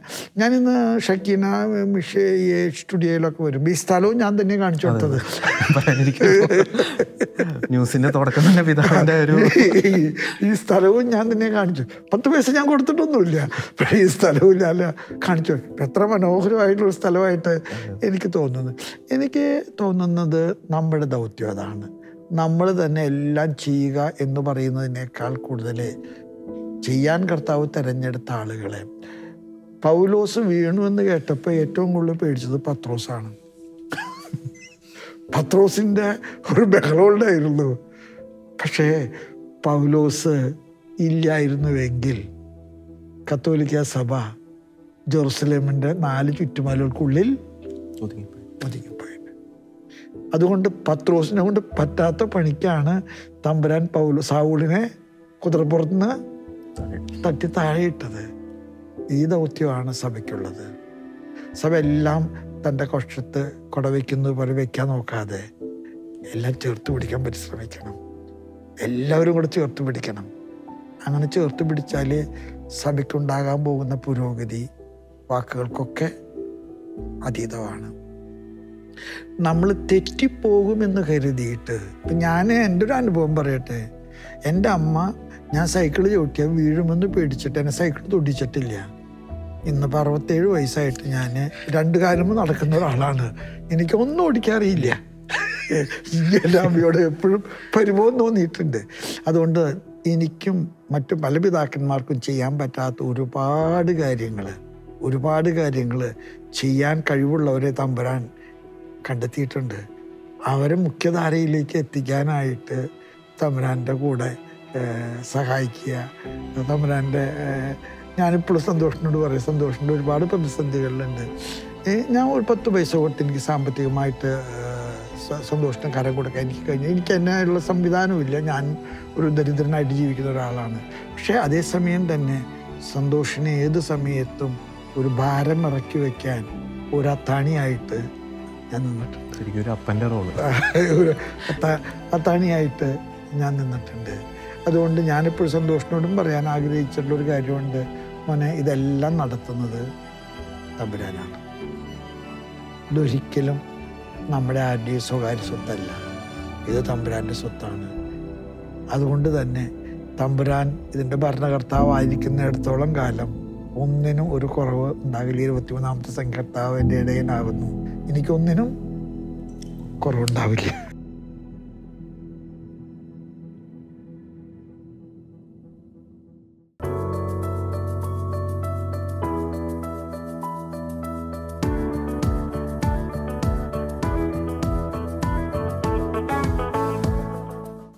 ഞാനിന്ന് ഷക്കീന മിഷേ ഈ സ്റ്റുഡിയോയിലൊക്കെ വരും ഈ സ്ഥലവും ഞാൻ തന്നെ കാണിച്ചു കൊടുത്തത് പറയാനിരിക്കുന്നു. ന്യൂസിന്റെ തുടക്കം തന്നെ പിതാവിന്റെ ഒരു ഈ- ഈ സ്ഥലവും ഞാൻ തന്നെ കാണിച്ചു പത്ത് പൈസ ഞാൻ കൊടുത്തിട്ടൊന്നുമില്ല പക്ഷേ ഈ സ്ഥലവും ഞാൻ കാണിച്ചു എത്ര മനോഹരമായിട്ടുള്ള സ്ഥലമായിട്ട് എനിക്ക് തോന്നുന്നത് എനിക്ക് തോന്നുന്നത് നമ്മുടെ ദൗത്യം അതാണ് നമ്മൾ തന്നെ എല്ലാം ചെയ്യുക എന്ന് പറയുന്നതിനേക്കാൾ കൂടുതൽ ചെയ്യാൻ കർത്താവ് തിരഞ്ഞെടുത്ത ആളുകളെ പൗലോസ് വീണു എന്ന് കേട്ടപ്പോൾ ഏറ്റവും കൂടുതൽ പേടിച്ചത് പത്രോസാണ് പത്രോസിൻ്റെ ഒരു ബഹളമുണ്ടായിരുന്നു പക്ഷേ പൗലോസ് ഇല്ലായിരുന്നുവെങ്കിൽ കത്തോലിക്ക സഭ ജെറുസലേമിൻ്റെ നാല് ചുറ്റുമലകൾക്കുള്ളിൽ ഒതുങ്ങിപ്പോയി. ഒതുങ്ങിപ്പോയത് അതുകൊണ്ട് പത്രോസിനെ കൊണ്ട് പറ്റാത്ത പണിക്കാണ് തമ്പുരാൻ പൗലോ സാവൂളിനെ കുതിരപ്പുറത്തുനിന്ന് തട്ടി താഴെയിട്ടത് ഈ ദൗത്യമാണ് സഭയ്ക്കുള്ളത് സഭ എല്ലാം തൻ്റെ കൊഷ്ടത്ത് കുടവയ്ക്കുന്നത് പോലെ വെക്കാൻ നോക്കാതെ എല്ലാം ചേർത്ത് പിടിക്കാൻ പരിശ്രമിക്കണം എല്ലാവരും കൂടെ ചേർത്ത് പിടിക്കണം അങ്ങനെ ചേർത്ത് പിടിച്ചാൽ സഭയ്ക്കുണ്ടാകാൻ പോകുന്ന പുരോഗതി വാക്കുകൾക്കൊക്കെ അതീതമാണ് നമ്മൾ തെറ്റിപ്പോകുമെന്ന് കരുതിയിട്ട് ഇപ്പം ഞാൻ എൻ്റെ ഒരു അനുഭവം പറയട്ടെ എൻ്റെ അമ്മ ഞാൻ സൈക്കിൾ ചവിട്ടിയാൽ വീഴുമെന്ന് പേടിച്ചിട്ട് എന്നെ സൈക്കിൾ തൊടിച്ചിട്ടില്ല ഇന്നിപ്പോൾ അറുപത്തേഴ് വയസ്സായിട്ട് ഞാൻ രണ്ട് കാലം നടക്കുന്ന ഒരാളാണ് എനിക്കൊന്നും ഓടിക്കാറിയില്ല എൻ്റെ അമ്മയോട് എപ്പോഴും പരിഭവം തോന്നിയിട്ടുണ്ട് അതുകൊണ്ട് എനിക്കും മറ്റു പല പിതാക്കന്മാർക്കും ചെയ്യാൻ പറ്റാത്ത ഒരുപാട് കാര്യങ്ങൾ ഒരുപാട് കാര്യങ്ങൾ ചെയ്യാൻ കഴിവുള്ളവരെ തമ്പുരാൻ കണ്ടെത്തിയിട്ടുണ്ട് അവരെ മുഖ്യധാരയിലേക്ക് എത്തിക്കാനായിട്ട് തമ്പുരാൻ്റെ കൂടെ ഏഹ്, സഹായിക്കുക തമ്പുരാൻ്റെ ഏഹ്, ഞാനിപ്പോഴും സന്തോഷനോട് പറയും സന്തോഷിൻ്റെ ഒരുപാട് പ്രതിസന്ധികളിലുണ്ട് ഏഹ്, ഞാൻ ഒരു പത്ത് പൈസ കൊടുത്ത് എനിക്ക് സാമ്പത്തികമായിട്ട് ഏഹ്, സ- സന്തോഷത്തിന് കരം കൊടുക്കാൻ എനിക്ക് കഴിഞ്ഞു എനിക്ക് അതിനുള്ള സംവിധാനമില്ല ഞാൻ ഒരു ദരിദ്രനായിട്ട് ജീവിക്കുന്ന ഒരാളാണ് പക്ഷേ അതേസമയം തന്നെ സന്തോഷിനെ ഏത് സമയത്തും ഒരു ഭാരം ഇറക്കി വയ്ക്കാൻ ഒരു അത്താണിയായിട്ട് ഞാൻ നിന്നിട്ടുണ്ട് ശരിക്കും ഒരു അപ്പന്റെ റോള് ഒരു അത്ത- അത്താണിയായിട്ട് ഞാൻ നിന്നിട്ടുണ്ട് അതുകൊണ്ട് ഞാനിപ്പോൾ സന്തോഷനോടും പറയാൻ ആഗ്രഹിച്ചിട്ടുള്ള ഒരു കാര്യമുണ്ട് മോനെ ഇതെല്ലാം നടത്തുന്നത് തമ്പുരാനാണ് ഇതൊരിക്കലും നമ്മുടെ ആരുടെയും സ്വകാര്യ സ്വത്തല്ല ഇത് തമ്പുരാൻ്റെ സ്വത്താണ് അതുകൊണ്ട് തന്നെ തമ്പുരാൻ ഇതിൻ്റെ ഭരണകർത്താവായിരിക്കുന്നിടത്തോളം കാലം ഒന്നിനും ഒരു കുറവ് ഉണ്ടാകില്ല ഇരുപത്തിമൂന്നാമത്തെ സംഘർത്താവ് എൻ്റെ ഇടയനാകുന്നു എനിക്കൊന്നിനും കുറവുണ്ടാവില്ല